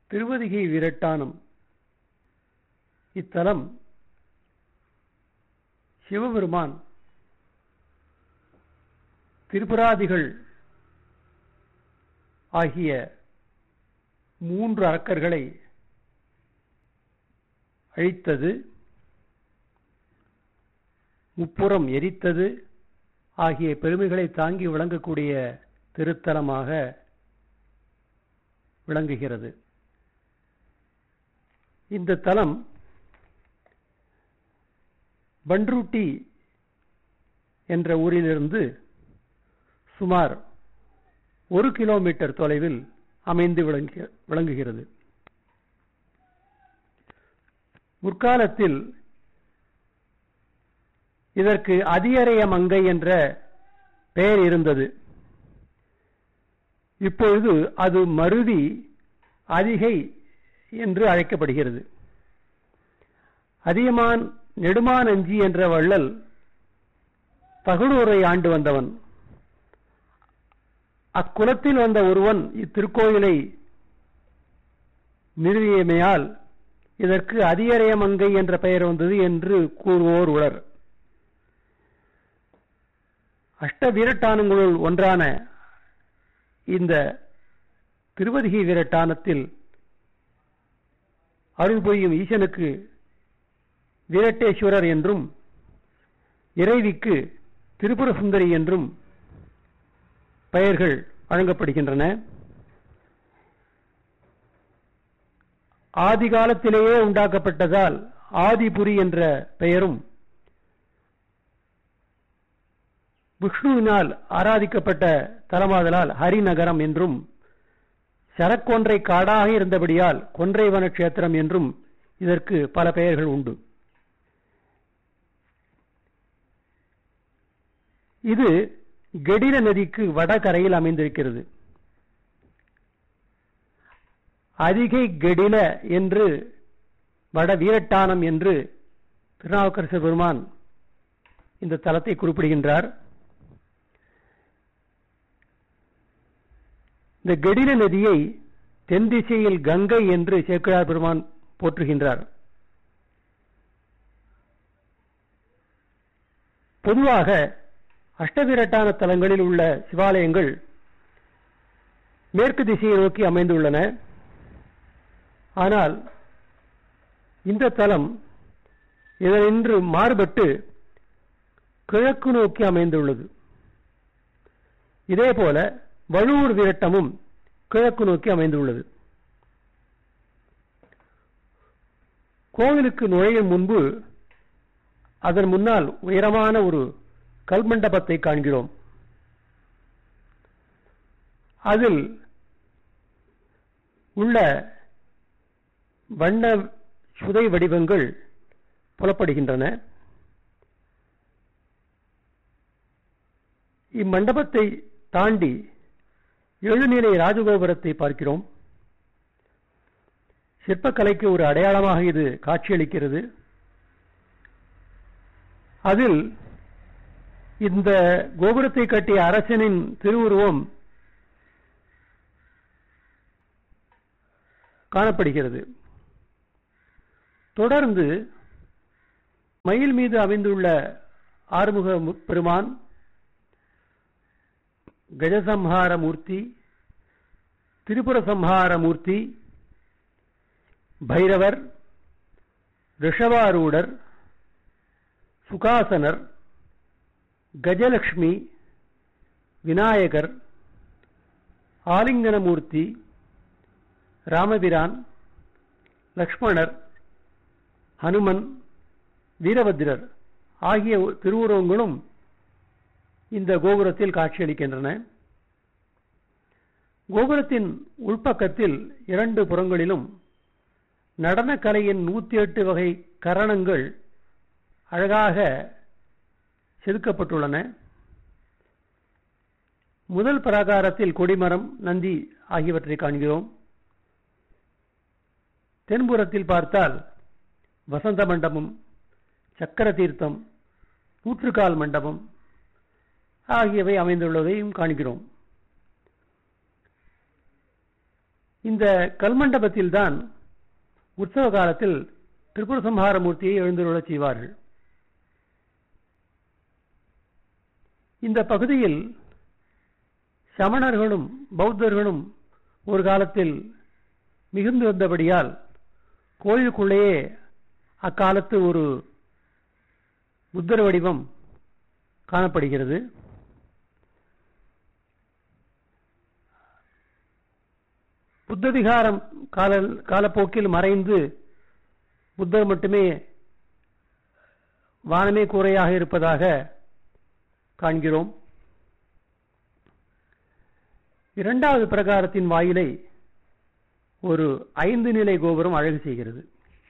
திருவதிகை விரட்டானம் இத்தலம் சிவபெருமான் திரிபுராதிகள் ஆகிய மூன்று அரக்கர்களை அழித்தது முப்புறம் எரித்தது ஆகிய பெருமைகளை தாங்கி விளங்கக்கூடிய திருத்தலமாக விளங்குகிறது இந்த தலம் பன்ருட்டி என்ற ஊரிலிருந்து சுமார் ஒரு கிலோமீட்டர் தொலைவில் அமைந்து விளங்குகிறது முற்காலத்தில் இதற்கு அதியரைய மங்கை என்ற பெயர் இருந்தது இப்பொழுது அது மருதி அதிகை என்று அழைக்கப்படுகிறது அதியமான் நெடுமானஞ்சி என்ற வள்ளல் தகுடூரை ஆண்டு வந்தவன் அக்குலத்தில் வந்த ஒருவன் இத்திருக்கோயிலை நிறுவியமையால் இதற்கு அதியரைய மங்கை என்ற பெயர் வந்தது என்று கூறுவோர் உளர் அஷ்ட வீரட்டானங்களுள் ஒன்றான இந்த திருவதிகை வீரட்டானத்தில் அருள் புரியும் ஈசனுக்கு வீரட்டேஸ்வரர் என்றும் இறைவிக்கு திரிபுர சுந்தரி என்றும் பெயர்கள் வழங்கப்படுகின்றன ஆதி காலத்திலேயே உண்டாக்கப்பட்டதால் ஆதிபுரி என்ற பெயரும் விஷ்ணுவினால் ஆராதிக்கப்பட்ட தலமாதலால் ஹரிநகரம் என்றும் சரக்கொன்றை காடாக இருந்தபடியால் கொன்றைவன கஷேத்திரம் என்றும் இதற்கு பல பெயர்கள் உண்டு இது கெடில நதிக்கு வடகரையில் அமைந்திருக்கிறது அதிகை கெடில என்று வட வீரட்டானம் என்று திருநாவுக்கரசு பெருமான் இந்த தலத்தை குறிப்பிடுகின்றார் இந்த கெடில நதியை தென் திசையில் கங்கை என்று சேக்கிழார் பெருமான் போற்றுகின்றார் பொதுவாக அஷ்டவிரட்டான தலங்களில் உள்ள சிவாலயங்கள் மேற்கு திசையை நோக்கி அமைந்துள்ளன ஆனால் இந்த தலம் இதனின்று மாறுபட்டு கிழக்கு நோக்கி அமைந்துள்ளது இதேபோல வழுவூர் விரட்டமும் கிழக்கு நோக்கி அமைந்துள்ளது கோவிலுக்கு நுழையும் முன்பு அதன் முன்னால் உயரமான ஒரு கல்மண்டபத்தை காண்கிறோம் அதில் உள்ள வண்ண சுதை வடிவங்கள் புலப்படுகின்றன இம்மண்டபத்தை தாண்டி எழுநிலை ராஜகோபுரத்தை பார்க்கிறோம் சிற்பக்கலைக்கு ஒரு அடையாளமாக இது காட்சியளிக்கிறது அதில் இந்த கோபுரத்தை கட்டிய அரசனின் திருவுருவம் காணப்படுகிறது தொடர்ந்து மயில் மீது அமைந்துள்ள ஆறுமுக பெருமான் கஜசம்ஹார மூர்த்தி திரிபுர சம்ஹார மூர்த்தி பைரவர் ரிஷபாரூடர் சுகாசனர் கஜலக்ஷ்மி விநாயகர் ஆலிங்கனமூர்த்தி ராமபிரான் லக்ஷ்மணர் ஹனுமன் வீரபத்ரர் ஆகிய திருவுருவங்களும் இந்த கோபுரத்தில் காட்சியளிக்கின்றன கோபுரத்தின் உள்பக்கத்தில் இரண்டு புறங்களிலும் நடனக்கலையின் நூத்தி எட்டு வகை கரணங்கள் அழகாக செதுக்கப்பட்டுள்ளன முதல் பிரகாரத்தில் கொடிமரம் நந்தி ஆகியவற்றை காண்கிறோம் தென்புறத்தில் பார்த்தால் வசந்த மண்டபம் சக்கர தீர்த்தம் நூற்றுக்கால் மண்டபம் ஆகியவை அமைந்துள்ளதையும் காண்கிறோம் இந்த கல்மண்டபத்தில்தான் உற்சவ காலத்தில் திரிபுர சம்ஹார மூர்த்தியை எழுந்துள்ளச் செய்வார்கள் இந்த பகுதியில் சமணர்களும் பௌத்தர்களும் ஒரு காலத்தில் மிகுந்து வந்தபடியால் கோயிலுக்குள்ளேயே அக்காலத்து ஒரு புத்தர் வடிவம் காணப்படுகிறது புத்த விகாரம் கால காலப்போக்கில் மறைந்து புத்தர் மட்டுமே வானமே கூரையாக இருப்பதாக காண்கிறோம் இரண்டாவது பிரகாரத்தின் வாயிலை ஒரு ஐந்து நிலை கோபுரம் அழகு செய்கிறது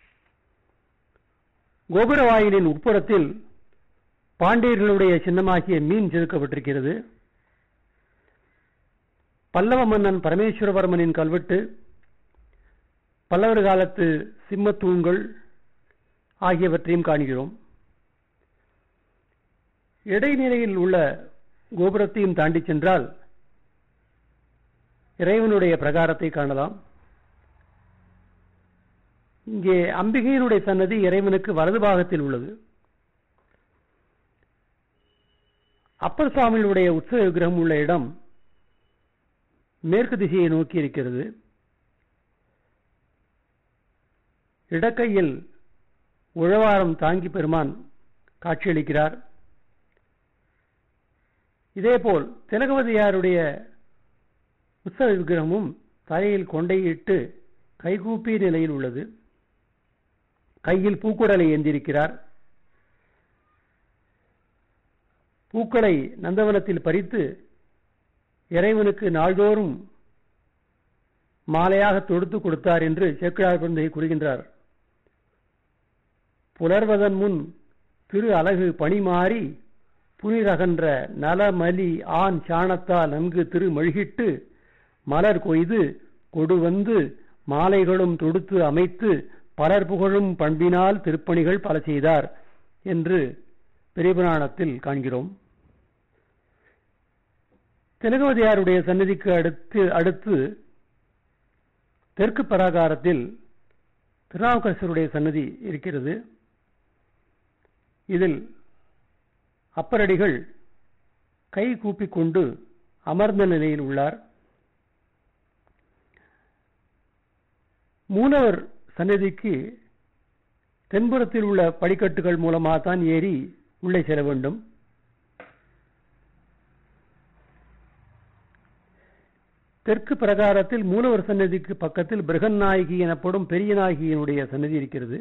கோபுர வாயிலின் உட்புறத்தில் பாண்டியர்களுடைய சின்னமாகிய மீன் செதுக்கப்பட்டிருக்கிறது பல்லவ மன்னன் பரமேஸ்வரவர்மனின் கல்வெட்டு பல்லவர் காலத்து சிம்மத்தூண்கள் ஆகியவற்றையும் காண்கிறோம் இடைநிலையில் உள்ள கோபுரத்தையும் தாண்டி சென்றால் இறைவனுடைய பிரகாரத்தை காணலாம் இங்கே அம்பிகையினுடைய சன்னதி இறைவனுக்கு வலது பாகத்தில் உள்ளது அப்பர் சுவாமிகளுடைய உற்சவ விக்கிரகம் உள்ள இடம் மேற்கு திசையை நோக்கி இருக்கிறது இடக்கையில் உழவாரம் தாங்கி பெருமான் காட்சியளிக்கிறார் இதேபோல் திலகவதியாருடைய உற்சவ விக்கிரகமும் தலையில் கொண்டையிட்டு கைகூப்பிய நிலையில் உள்ளது கையில் பூக்குடலை ஏந்திருக்கிறார் பூக்களை நந்தவனத்தில் பறித்து இறைவனுக்கு நாள்தோறும் மாலையாக தொடுத்து கொடுத்தார் என்று சேக்கிழார் பிறந்தகை கூறுகின்றார் புலர்வதன் முன் திரு அழகு பணிமாறி புனிதகன்ற நலமலி ஆண் சாணத்தால் நன்கு திரு மழுகிட்டு மலர் கொய்து கொடு வந்து மாலைகளும் தொடுத்து அமைத்து பலர் புகழும் பண்பினால் திருப்பணிகள் பல செய்தார் என்று பெரியபுராணத்தில் காண்கிறோம் திலகவதியாருடைய சன்னதிக்கு அடுத்து அடுத்து தெற்கு பராகாரத்தில் திருநாவுக்கரசருடைய சன்னதி இருக்கிறது இதில் அப்பரடிகள் கை கூப்பிக்கொண்டு அமர்ந்த நிலையில் உள்ளார் மூலவர் சன்னதிக்கு தென்புறத்தில் உள்ள படிக்கட்டுகள் மூலமாக தான் ஏறி உள்ளே செல்ல வேண்டும் தெற்கு பிரகாரத்தில் மூலவர் சன்னதிக்கு பக்கத்தில் பிரகநாயகி எனப்படும் பெரிய நாயகியினுடைய சன்னதி இருக்கிறது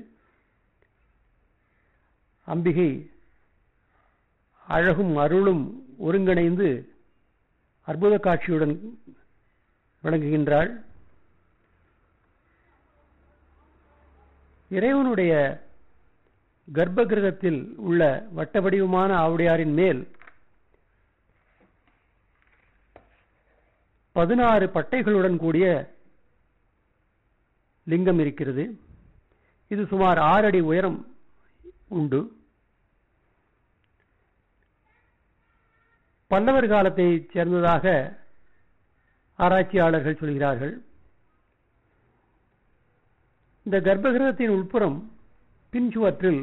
அம்பிகை அழகும் அருளும் ஒருங்கிணைந்து அற்புத காட்சியுடன் விளங்குகின்றாள் இறைவனுடைய கர்ப்ப கிரகத்தில் உள்ள வட்ட வடிவமான ஆவுடையாரின் மேல் பதினாறு பட்டைகளுடன் கூடிய லிங்கம் இருக்கிறது இது சுமார் ஆறு அடி உயரம் உண்டு பல்லவர் காலத்தை சேர்ந்ததாக ஆராய்ச்சியாளர்கள் சொல்கிறார்கள் இந்த கர்ப்பகிரகத்தின் உட்புறம் பின்சுவற்றில்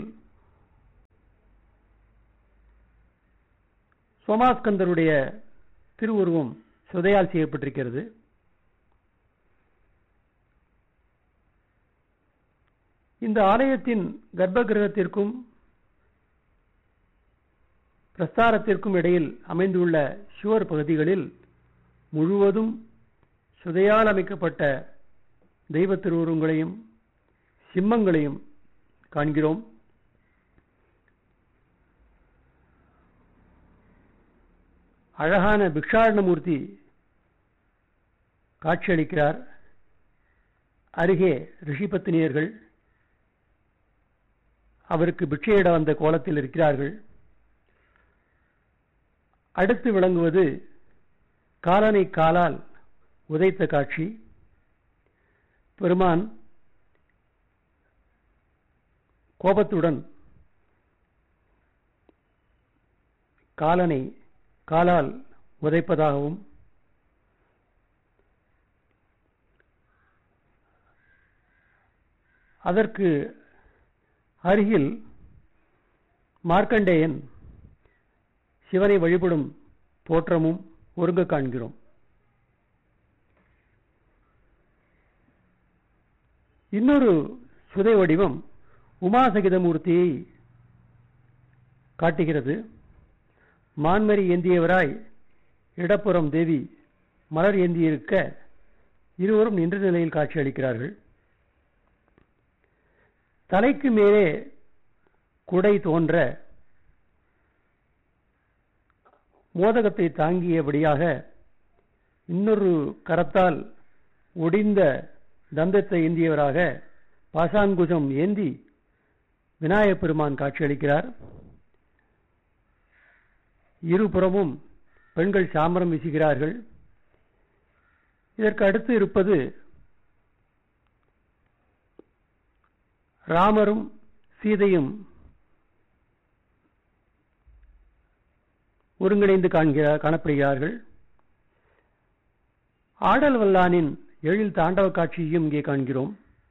சோமாஸ்கந்தருடைய திருவுருவம் சுதையால் செய்யப்பட்டிருக்கிறது இந்த ஆலயத்தின் கர்ப்பகிரகத்திற்கும் பிரஸ்தாரத்திற்கும் இடையில் அமைந்துள்ள சுவர் பகுதிகளில் முழுவதும் சுதையால் அமைக்கப்பட்ட தெய்வ திருவுருவங்களையும் சிம்மங்களையும் காண்கிறோம் அழகான பிக்ஷாடனமூர்த்தி காட்சியளிக்கிறார் அருகே ரிஷிபத்தினியர்கள் அவருக்கு பிட்சையிட வந்த கோலத்தில் இருக்கிறார்கள் அடுத்து விளங்குவது காலனை காலால் உதைத்த காட்சி பெருமான் கோபத்துடன் காலனை காலால் உதைப்பதாகவும் அதற்கு அருகில் மார்க்கண்டேயன் சிவனை வழிபடும் தோற்றமும் ஒருங்க காண்கிறோம் இன்னொரு சுதை வடிவம் உமாசகிதமூர்த்தியை காட்டுகிறது மான்மரி ஏந்தியவராய் இடப்புறம் தேவி மலர் ஏந்தியிருக்க இருவரும் நின்ற நிலையில் காட்சியளிக்கிறார்கள் தலைக்கு மேலே குடை தோன்ற மோதகத்தை தாங்கியபடியாக இன்னொரு கரத்தால் ஒடிந்த தந்தத்தை ஏந்தியவராக பாசாங்குஜம் ஏந்தி விநாயகப் பெருமான் காட்சியளிக்கிறார் இருபுறமும் பெண்கள் சாமரம் வீசுகிறார்கள் இதற்கு அடுத்து இருப்பது ராமரும் சீதையும் ஒருங்கிணைந்து காண்கிறார் காணப்படுகிறார்கள் ஆடல் வல்லானின் எழில் தாண்டவ காட்சியையும் இங்கே காண்கிறோம்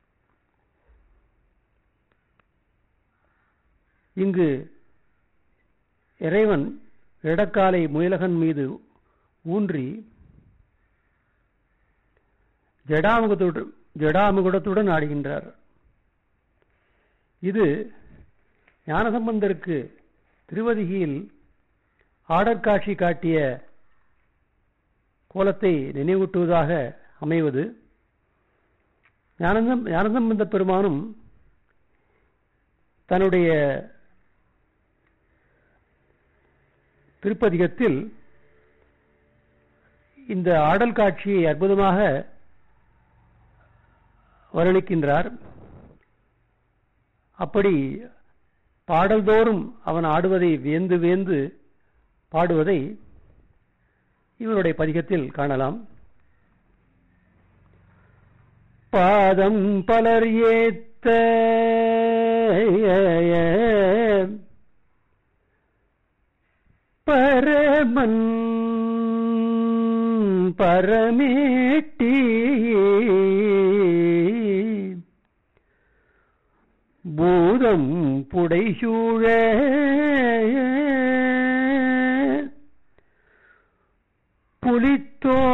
இங்கு இறைவன் இடக்காலை முயலகன் மீது ஊன்றி ஜடாமுகத்துடன் ஜடாமுகுடத்துடன் ஆடுகின்றார் இது ஞானசம்பந்தருக்கு திருவதிகையில் ஆடற்காட்சி காட்டிய கோலத்தை நினைவூட்டுவதாக அமைவது ஞானசம் ஞானசம்பந்த பெருமானும் தன்னுடைய திருப்பதிகத்தில் இந்த ஆடல் காட்சியை அற்புதமாக வருணிக்கின்றார் அப்படி பாடல்தோறும் அவன் ஆடுவதை வியந்து வியந்து பாடுவதை இவருடைய பதிகத்தில் காணலாம் பாதம் பலர் ஏத்த பரமன் பரமேட்டி பூதம் புடைசூழ புலித்தோ